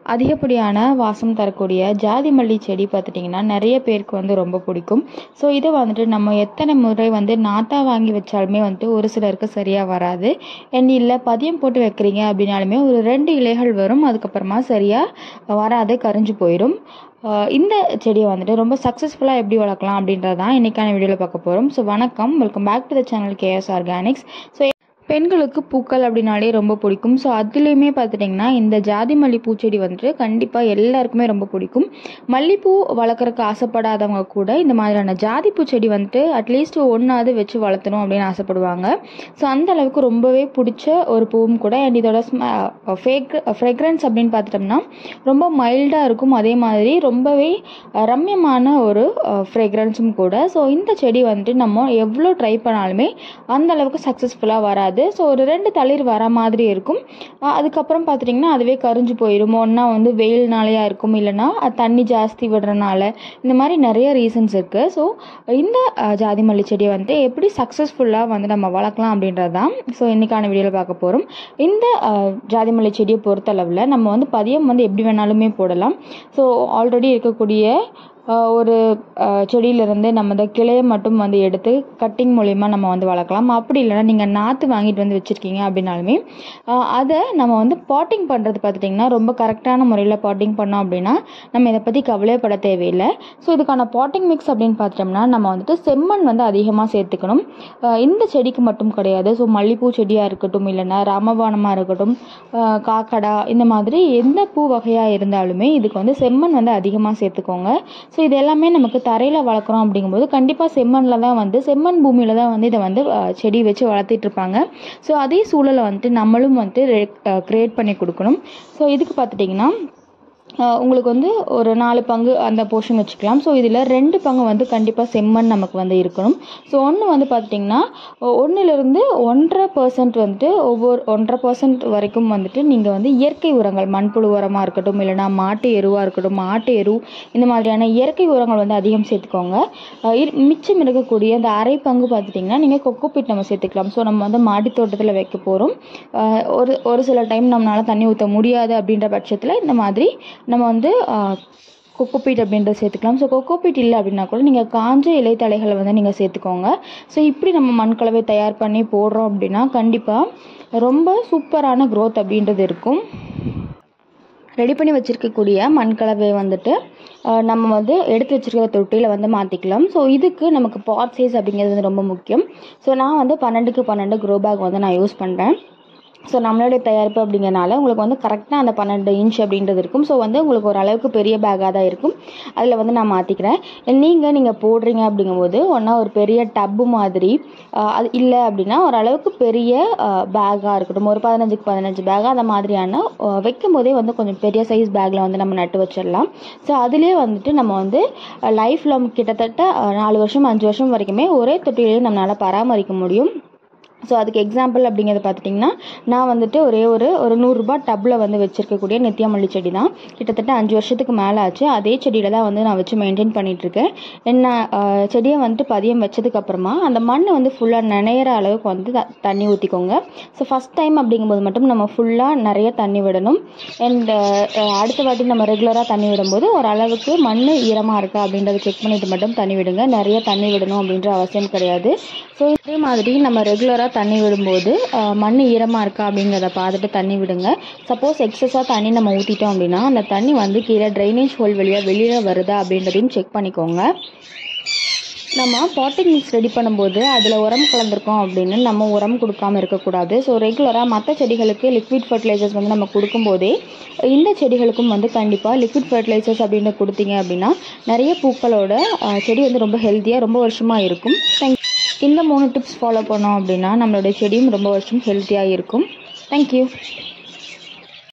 அதிகப்படியான வாசம் தரக்கூடிய ஜாதி மல்லி செடி பார்த்துட்டிங்கன்னா நிறைய பேருக்கு வந்து ரொம்ப பிடிக்கும் ஸோ இதை வந்துட்டு நம்ம எத்தனை முறை வந்து நாத்தா வாங்கி வச்சாலுமே வந்துட்டு ஒரு சிலருக்கு சரியாக வராது அண்ட் இல்லை பதியம் போட்டு வைக்கிறீங்க அப்படின்னாலுமே ஒரு ரெண்டு இலைகள் வரும் அதுக்கப்புறமா சரியாக வராது கரிஞ்சு போயிடும் ஆஹ் இந்த செடியை வந்துட்டு ரொம்ப சக்ஸஸ்ஃபுல்லாக எப்படி வளர்க்கலாம் அப்படின்றது தான் இன்றைக்கான வீடியோவில் பார்க்க போகிறோம் ஸோ வணக்கம் welcome back to the channel K S Organics so பெண்களுக்கு பூக்கள் அப்படின்னாலே ரொம்ப பிடிக்கும் ஸோ அதுலேயுமே பார்த்துட்டிங்கன்னா இந்த ஜாதி மல்லி பூச்செடி வந்துட்டு கண்டிப்பாக எல்லாருக்குமே ரொம்ப பிடிக்கும் மல்லிப்பூ வளர்க்குறக்கு ஆசைப்படாதவங்க கூட இந்த மாதிரியான ஜாதி பூச்செடி வந்துட்டு அட்லீஸ்ட் ஒன்றாவது வச்சு வளர்த்தணும் அப்படின்னு ஆசைப்படுவாங்க ஸோ அந்த அளவுக்கு ரொம்பவே பிடிச்ச ஒரு பூவும் கூட அண்ட் இதோட ஃப்ரேக்ரன்ஸ் அப்படின்னு பார்த்துட்டோம்னா ரொம்ப மைல்டாக இருக்கும் அதே மாதிரி ரொம்பவே அஹ், ரம்யமான ஒரு ஃப்ரேக்ரன்ஸும் கூட ஸோ இந்த செடி வந்துட்டு நம்ம எவ்வளோ ட்ரை பண்ணாலுமே அந்த அளவுக்கு சக்ஸஸ்ஃபுல்லாக வராது ஸோ ஒரு ரெண்டு தளிர் வர மாதிரி இருக்கும் அஹ், அதுக்கப்புறம் பார்த்துட்டிங்கன்னா அதுவே கரிஞ்சு போயிடும் ஒன்றா வந்து வெயில்னாலையா இருக்கும் இல்லைன்னா அது தண்ணி ஜாஸ்தி விடுறனால இந்த மாதிரி நிறைய ரீசன்ஸ் இருக்குது ஸோ இந்த அஹ், ஜாதி மல்லி செடியை வந்துட்டு எப்படி சக்ஸஸ்ஃபுல்லாக வந்து நம்ம வளர்க்கலாம் அப்படின்றது தான் ஸோ இன்றைக்கான வீடியோவில் பார்க்க போகிறோம் இந்த அஹ், ஜாதி மல்லி செடியை பொறுத்தளவில் நம்ம வந்து பதியம் வந்து எப்படி வேணாலுமே போடலாம் ஸோ ஆல்ரெடி இருக்கக்கூடிய அஹ், ஒரு அஹ், செடியிலிருந்து நம்ம இந்த கிளையை மட்டும் வந்து எடுத்து கட்டிங் மூலிமா நம்ம வந்து வளர்க்கலாம் அப்படி இல்லைன்னா நீங்கள் நாற்று வாங்கிட்டு வந்து வச்சுருக்கீங்க அப்படின்னாலுமே அஹ், அதை நம்ம வந்து பாட்டிங் பண்ணுறது பார்த்துட்டிங்கன்னா ரொம்ப கரெக்டான முறையில் பாட்டிங் பண்ணோம் அப்படின்னா நம்ம இதை பற்றி கவலைப்பட தேவையில்லை ஸோ இதுக்கான பாட்டிங் மிக்ஸ் அப்படின்னு பார்த்துட்டோம்னா நம்ம வந்துட்டு செம்மண் வந்து அதிகமாக சேர்த்துக்கணும் அஹ், இந்த செடிக்கு மட்டும் கிடையாது ஸோ மல்லிப்பூ செடியாக இருக்கட்டும் இல்லைன்னா ராமபானமாக இருக்கட்டும் அஹ், காக்கடா இந்த மாதிரி எந்த பூ வகையாக இருந்தாலுமே இதுக்கு வந்து செம்மண் வந்து அதிகமாக சேர்த்துக்கோங்க ஸோ இது எல்லாமே நமக்கு தரையில் வளர்க்குறோம் அப்படிங்கும்போது கண்டிப்பாக செம்மண்ணில் தான் வந்து செம்மண் பூமியில் தான் வந்து இதை வந்து அஹ், செடி வச்சு வளர்த்திட்டு இருப்பாங்க ஸோ அதே சூழலை வந்துட்டு நம்மளும் வந்துட்டு க்ரியேட் பண்ணி கொடுக்கணும் ஸோ இதுக்கு பார்த்துட்டிங்கன்னா ஆஹ் உங்களுக்கு வந்து ஒரு நாலு பங்கு அந்த போர்ஷன் வச்சுக்கலாம் ஸோ இதில் ரெண்டு பங்கு வந்து கண்டிப்பாக செம்மண் நமக்கு வந்து இருக்கணும் ஸோ ஒன்று வந்து பார்த்துட்டிங்கன்னா ஒன்றுலேருந்து ஒன்றரை பர்சன்ட் வந்துட்டு ஒவ்வொரு ஒன்றரை பர்சன்ட் வரைக்கும் வந்துட்டு நீங்கள் வந்து இயற்கை உரங்கள் மண்புழு உரமாக இருக்கட்டும் இல்லைனா மாட்டு எருவாக இருக்கட்டும் ஆட்டு எரு இந்த மாதிரியான இயற்கை உரங்கள் வந்து அதிகம் சேர்த்துக்கோங்க ஆஹ் இரு- மிச்சம் இருக்கக்கூடிய அந்த அரை பங்கு பார்த்துட்டிங்கன்னா நீங்கள் கொக்கோபிட் நம்ம சேர்த்துக்கலாம் ஸோ நம்ம வந்து மாடி தோட்டத்தில் வைக்க போகிறோம் ஒரு ஒரு சில டைம் நம்மளால் தண்ணி ஊற்ற முடியாது அப்படின்ற பட்சத்தில் இந்த மாதிரி நம்ம வந்து கொக்கோபீட் அப்படின்றத சேர்த்துக்கலாம் ஸோ கொக்கோபீட் இல்லை அப்படின்னா கூட நீங்கள் காஞ்ச இலைத்தழைகளை வந்து நீங்கள் சேர்த்துக்கோங்க ஸோ இப்படி நம்ம மண்கலவை தயார் பண்ணி போடுறோம் அப்படின்னா கண்டிப்பாக ரொம்ப சூப்பரான growth அப்படின்றது இருக்கும் ரெடி பண்ணி வச்சுருக்கக்கூடிய மண்கலவை வந்துட்டு அஹ், நம்ம வந்து எடுத்து வச்சிருக்கிற தொட்டியில் வந்து மாற்றிக்கலாம் ஸோ இதுக்கு நமக்கு பாட் சைஸ் அப்படிங்கிறது வந்து ரொம்ப முக்கியம் ஸோ நான் வந்து பன்னெண்டுக்கு பன்னெண்டு க்ரோ பேக் வந்து நான் யூஸ் பண்ணுறேன் ஸோ நம்மளுடைய தயாரிப்பு அப்படிங்கிறனால உங்களுக்கு வந்து கரெக்டாக அந்த பன்னெண்டு இன்ச் அப்படின்றது இருக்கும் ஸோ வந்து உங்களுக்கு ஒரு அளவுக்கு பெரிய பேக்காக தான் இருக்கும் அதில் வந்து நான் மாற்றிக்கிறேன் நீங்கள் நீங்கள் போடுறீங்க அப்படிங்கும்போது ஒன்றா ஒரு பெரிய டப்பு மாதிரி ஆஹ், அது இல்லை அப்படின்னா ஓரளவுக்கு பெரிய பேக்காக இருக்கட்டும் ஒரு பதினஞ்சுக்கு பதினஞ்சு பேக் அந்த மாதிரியான ஆஹ், வைக்கும் போதே வந்து கொஞ்சம் பெரிய சைஸ் பேக்கில் வந்து நம்ம நட்டு வச்சிடலாம் ஸோ அதிலே வந்துட்டு நம்ம வந்து லைஃப் லாங் கிட்டத்தட்ட ஆஹ், நாலு வருஷம் அஞ்சு வருஷம் வரைக்குமே ஒரே தொட்டிலேயே நம்மளால் பராமரிக்க முடியும் ஸோ அதுக்கு எக்ஸாம்பிள் அப்படிங்கிறத பார்த்துட்டிங்கன்னா நான் வந்துட்டு ஒரே ஒரு ஒரு நூறுரூபா டப்பில் வந்து வச்சுருக்கக்கூடிய நித்தியமல்லி செடி தான் கிட்டத்தட்ட அஞ்சு வருஷத்துக்கு மேலே ஆச்சு அதே செடியில் தான் வந்து நான் வச்சு மெயின்டைன் பண்ணிகிட்ருக்கேன் என்ன ஆஹ், செடியை வந்துட்டு பதியம் வச்சதுக்கப்புறமா அந்த மண் வந்து ஃபுல்லாக நனையிற அளவுக்கு வந்து த- தண்ணி ஊற்றிக்கோங்க ஸோ ஃபஸ்ட் டைம் அப்படிங்கும்போது மட்டும் நம்ம ஃபுல்லாக நிறைய தண்ணி விடணும் அண்ட் அடுத்த வாட்டி நம்ம ரெகுலராக தண்ணி விடும்போது ஓரளவுக்கு மண் ஈரமாக இருக்கா அப்படின்றத செக் பண்ணிட்டு மட்டும் தண்ணி விடுங்க நிறைய தண்ணி விடணும் அப்படின்ற அவசியம் கிடையாது ஸோ இதே மாதிரி நம்ம ரெகுலராக தண்ணி விடும்போது ஆஹ், மண் ஈரமாக இருக்கா அப்படிங்கிறத பார்த்துட்டு தண்ணி விடுங்க சப்போஸ் எக்ஸஸாக தண்ணி நம்ம ஊற்றிட்டோம் அப்படின்னா அந்த தண்ணி வந்து கீழே ட்ரைனேஜ் ஹோல் வழியாக வெளியில் வருதா அப்படின்றதையும் செக் பண்ணிக்கோங்க நம்ம பாட்டிங் மிக்ஸ் ரெடி பண்ணும்போது அதில் உரம் கலந்துருக்கோம் அப்படின்னு நம்ம உரம் கொடுக்காம இருக்கக்கூடாது ஸோ ரெகுலராக மற்ற செடிகளுக்கு லிக்விட் ஃபர்டிலைசர்ஸ் வந்து நம்ம கொடுக்கும்போதே இந்த செடிகளுக்கும் வந்து கண்டிப்பாக லிக்விட் ஃபர்டிலைசர்ஸ் அப்படின்னு கொடுத்தீங்க அப்படின்னா நிறைய பூக்களோட அஹ், செடி வந்து ரொம்ப ஹெல்த்தியாக ரொம்ப வருஷமாக இருக்கும் தேங்க் இந்த மூணு டிப்ஸ் ஃபாலோ பண்ணோம் அப்படின்னா நம்மளுடைய செடியும் ரொம்ப வருஷம் ஹெல்த்தியாக இருக்கும் தேங்க்யூ